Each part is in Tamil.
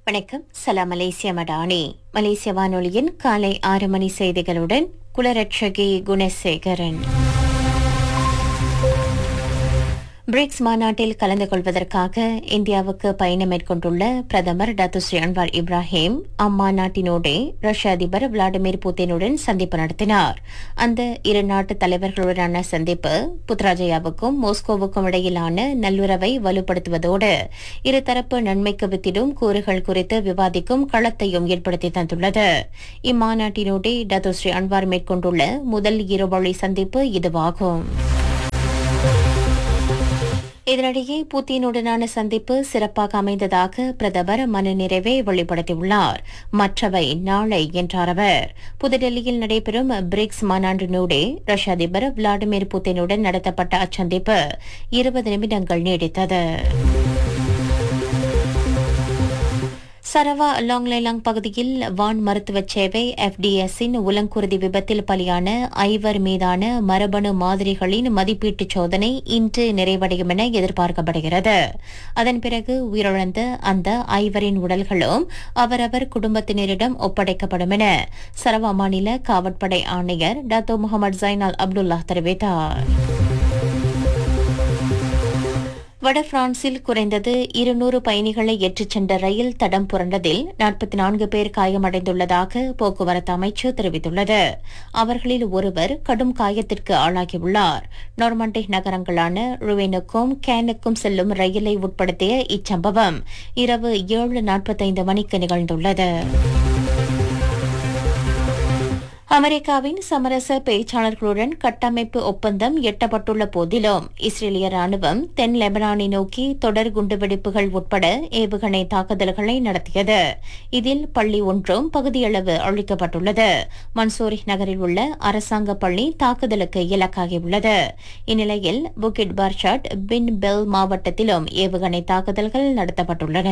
வணக்கம் சலாம் மலேசிய மடானி மலேசிய வானொலியின் காலை ஆறு மணி செய்திகளுடன் குலரட்சகி குணசேகரன் பிரிக்ஸ் மாநாட்டில் கலந்து கொள்வதற்காக இந்தியாவுக்கு பயணம் மேற்கொண்டுள்ள பிரதமர் டாக்டர் ஸ்ரீ அன்வார் இப்ராஹிம் அம்மாநாட்டினோடே ரஷ்ய அதிபர் விளாடிமிர் புட்டினுடன் சந்திப்பு நடத்தினார் அந்த இரு நாட்டு தலைவர்களுடனான சந்திப்பு புத்ராஜயாவுக்கும் மோஸ்கோவுக்கும் இடையிலான நல்லுறவை வலுப்படுத்துவதோடு இருதரப்பு நன்மைக்கு வித்திடும் கூறுகள் குறித்து விவாதிக்கும் களத்தையும் ஏற்படுத்தி தந்துள்ளது இம்மாநாட்டினோடே டாக்டர் ஸ்ரீ அன்வார் மேற்கொண்டுள்ள முதல் இருவழி சந்திப்பு இதுவாகும் இதனிடையே புத்தினுடனான சந்திப்பு சிறப்பாக அமைந்ததாக பிரதமர் மனநிறைவை வெளிப்படுத்தியுள்ளார் மற்றவை நாளை என்றார் அவர் புதுடெல்லியில் நடைபெறும் பிரிக்ஸ் மாநாட்டினூடே ரஷ்ய அதிபர் விளாடிமிர் புத்தினுடன் நடத்தப்பட்ட அச்சந்திப்பு இருபது நிமிடங்கள் நீடித்தது சரவா லாங்லேலாங் பகுதியில் வான் மருத்துவ சேவை எஃப்டிஎஸ்ஸின் உலங்குருதி விபத்தில் பலியான ஐவர் மீதான மரபணு மாதிரிகளின் மதிப்பீட்டு சோதனை இன்று நிறைவடையும் என எதிர்பார்க்கப்படுகிறது அதன் பிறகு உயிரிழந்த அந்த ஐவரின் உடல்களும் அவரவர் குடும்பத்தினரிடம் ஒப்படைக்கப்படும் என சரவா மாநில காவற்படை ஆணையர் டாத்தோ முகமது ஜைனால் அப்துல்லா தெரிவித்தார் வட பிரான்சில் குறைந்தது இருநூறு பயணிகளை ஏற்றிச் சென்ற ரயில் தடம் புரண்டதில் நாற்பத்தி நான்கு பேர் காயமடைந்துள்ளதாக போக்குவரத்து அமைச்சு தெரிவித்துள்ளது அவர்களில் ஒருவர் கடும் காயத்திற்கு ஆளாகியுள்ளார் நார்மண்டே நகரங்களான ருவேனுக்கும் கேனுக்கும் செல்லும் ரயிலை உட்படுத்திய இச்சம்பவம் இரவு ஏழு நாற்பத்தைந்து மணிக்கு நிகழ்ந்துள்ளது அமெரிக்காவின் சமரச பேச்சாளர்களுடன் கட்டமைப்பு ஒப்பந்தம் எட்டப்பட்டுள்ள போதிலும் இஸ்ரேலிய ராணுவம் தென் லெபனானை நோக்கி தொடர் குண்டுவெடிப்புகள் உட்பட ஏவுகணை தாக்குதல்களை நடத்தியது இதில் பள்ளி ஒன்றும் பகுதியளவு அழிக்கப்பட்டுள்ளது மன்சூரி நகரில் உள்ள அரசாங்க பள்ளி தாக்குதலுக்கு இலக்காகியுள்ளது இந்நிலையில் புகிட் பார்ஷாட் பின் பெல் மாவட்டத்திலும் ஏவுகணை தாக்குதல்கள் நடத்தப்பட்டுள்ளன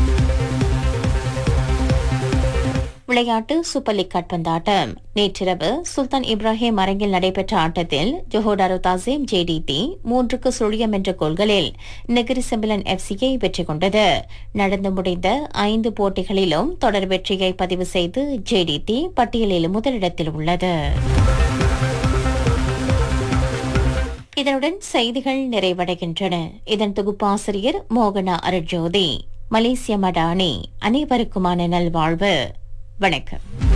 விளையாட்டு சூப்பர் லீக் காட்பந்தாட்டம் நேற்றிரவு சுல்தான் இப்ராஹிம் அரங்கில் நடைபெற்ற ஆட்டத்தில் ஜொஹோடாரோ தாசிம் ஜேடிடி மூன்றுக்கு சுழியம் என்ற கோல்களில் நெகிரி செம்பிலன் எஃப்சியை வெற்றி கொண்டது நடந்து முடிந்த ஐந்து போட்டிகளிலும் தொடர் வெற்றியை பதிவு செய்து ஜேடிடி பட்டியலில் முதலிடத்தில் உள்ளது இதனுடன் செய்திகள் நிறைவடைகின்றன இதன் தொகுப்பாசிரியர் மோகனா அருட்ஜோதி மலேசிய மடானி அனைவருக்குமான நல்வாழ்வு வணக்கம்